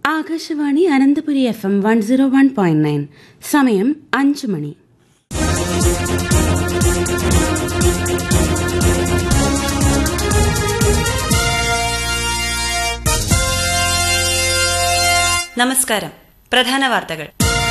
Akashvani Ananthapuri F M one zero one point nine സമയം അഞ്ച് മണി നമസ്കാരം പ്രധാന വാർത്തകൾ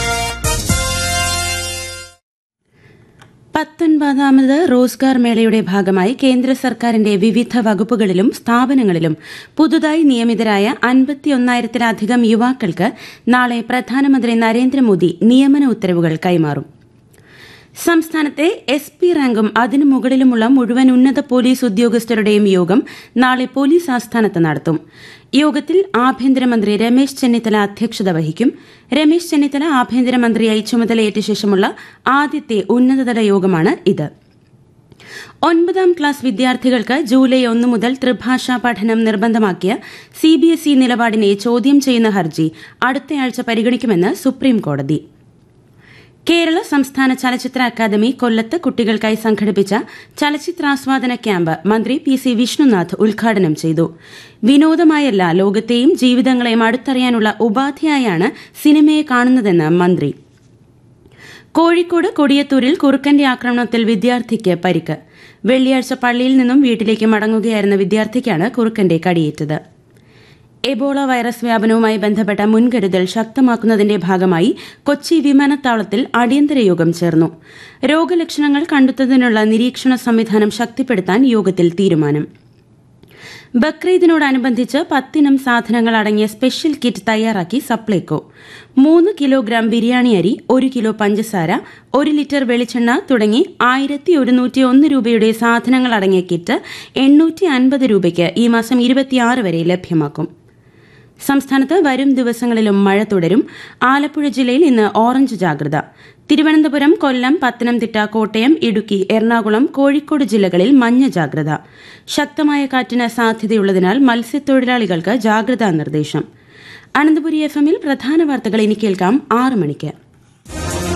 പത്തൊൻപതാമത് റോസ്ഗാർ മേളയുടെ ഭാഗമായി കേന്ദ്ര സർക്കാരിന്റെ വിവിധ വകുപ്പുകളിലും സ്ഥാപനങ്ങളിലും പുതുതായി നിയമിതരായ അൻപത്തിയൊന്നായിരത്തിലധികം യുവാക്കൾക്ക് നാളെ പ്രധാനമന്ത്രി നരേന്ദ്രമോദി നിയമന ഉത്തരവുകൾ കൈമാറും സംസ്ഥാനത്തെ എസ് പി റാങ്കും അതിനു മുകളിലുമുള്ള മുഴുവൻ ഉന്നത പോലീസ് ഉദ്യോഗസ്ഥരുടെയും യോഗം നാളെ പോലീസ് ആസ്ഥാനത്ത് നടത്തും യോഗത്തിൽ ആഭ്യന്തരമന്ത്രി രമേശ് ചെന്നിത്തല അധ്യക്ഷത വഹിക്കും രമേശ് ചെന്നിത്തല ആഭ്യന്തരമന്ത്രിയായി ചുമതലയേറ്റ ശേഷമുള്ള ആദ്യത്തെ ഉന്നതതല യോഗമാണ് ഇത് ഒൻപതാം ക്ലാസ് വിദ്യാർത്ഥികൾക്ക് ജൂലൈ ഒന്ന് മുതൽ ത്രിഭാഷാ പഠനം നിർബന്ധമാക്കിയ സിബിഎസ്ഇ നിലപാടിനെ ചോദ്യം ചെയ്യുന്ന ഹർജി അടുത്തയാഴ്ച പരിഗണിക്കുമെന്ന് സുപ്രീം കോടതി കേരള സംസ്ഥാന ചലച്ചിത്ര അക്കാദമി കൊല്ലത്ത് കുട്ടികൾക്കായി സംഘടിപ്പിച്ച ചലച്ചിത്രാസ്വാദന ക്യാമ്പ് മന്ത്രി പി സി വിഷ്ണുനാഥ് ഉദ്ഘാടനം ചെയ്തു വിനോദമായല്ല ലോകത്തെയും ജീവിതങ്ങളെയും അടുത്തറിയാനുള്ള ഉപാധിയായാണ് സിനിമയെ കാണുന്നതെന്ന് മന്ത്രി കോഴിക്കോട് കൊടിയത്തൂരിൽ കുറുക്കന്റെ ആക്രമണത്തിൽ വിദ്യാർത്ഥിക്ക് പരിക്ക് വെള്ളിയാഴ്ച പള്ളിയിൽ നിന്നും വീട്ടിലേക്ക് മടങ്ങുകയായിരുന്ന വിദ്യാർത്ഥിക്കാണ് കുറുക്കന്റെ കടിയേറ്റത് എബോള വൈറസ് വ്യാപനവുമായി ബന്ധപ്പെട്ട മുൻകരുതൽ ശക്തമാക്കുന്നതിന്റെ ഭാഗമായി കൊച്ചി വിമാനത്താവളത്തിൽ അടിയന്തര യോഗം ചേർന്നു രോഗലക്ഷണങ്ങൾ കണ്ടെത്തുന്നതിനുള്ള നിരീക്ഷണ സംവിധാനം ശക്തിപ്പെടുത്താൻ യോഗത്തിൽ തീരുമാനം ബക്രീദിനോടനുബന്ധിച്ച് പത്തിനം സാധനങ്ങൾ അടങ്ങിയ സ്പെഷ്യൽ കിറ്റ് തയ്യാറാക്കി സപ്ലൈകോ മൂന്ന് കിലോഗ്രാം ബിരിയാണി അരി ഒരു കിലോ പഞ്ചസാര ഒരു ലിറ്റർ വെളിച്ചെണ്ണ തുടങ്ങി ആയിരത്തി ഒരുന്നൂറ്റി ഒന്ന് രൂപയുടെ സാധനങ്ങൾ അടങ്ങിയ കിറ്റ് എണ്ണൂറ്റി അൻപത് രൂപയ്ക്ക് ഈ മാസം ഇരുപത്തിയാറ് വരെ ലഭ്യമാക്കും സംസ്ഥാനത്ത് വരും ദിവസങ്ങളിലും മഴ തുടരും ആലപ്പുഴ ജില്ലയിൽ ഇന്ന് ഓറഞ്ച് ജാഗ്രത തിരുവനന്തപുരം കൊല്ലം പത്തനംതിട്ട കോട്ടയം ഇടുക്കി എറണാകുളം കോഴിക്കോട് ജില്ലകളിൽ മഞ്ഞ ജാഗ്രത ശക്തമായ കാറ്റിന് സാധ്യതയുള്ളതിനാൽ മത്സ്യത്തൊഴിലാളികൾക്ക് ജാഗ്രതാ നിർദ്ദേശം അനന്തപുരി എഫ് എമ്മിൽ പ്രധാന വാർത്തകൾ ഇനി കേൾക്കാം ആറ് മണിക്ക്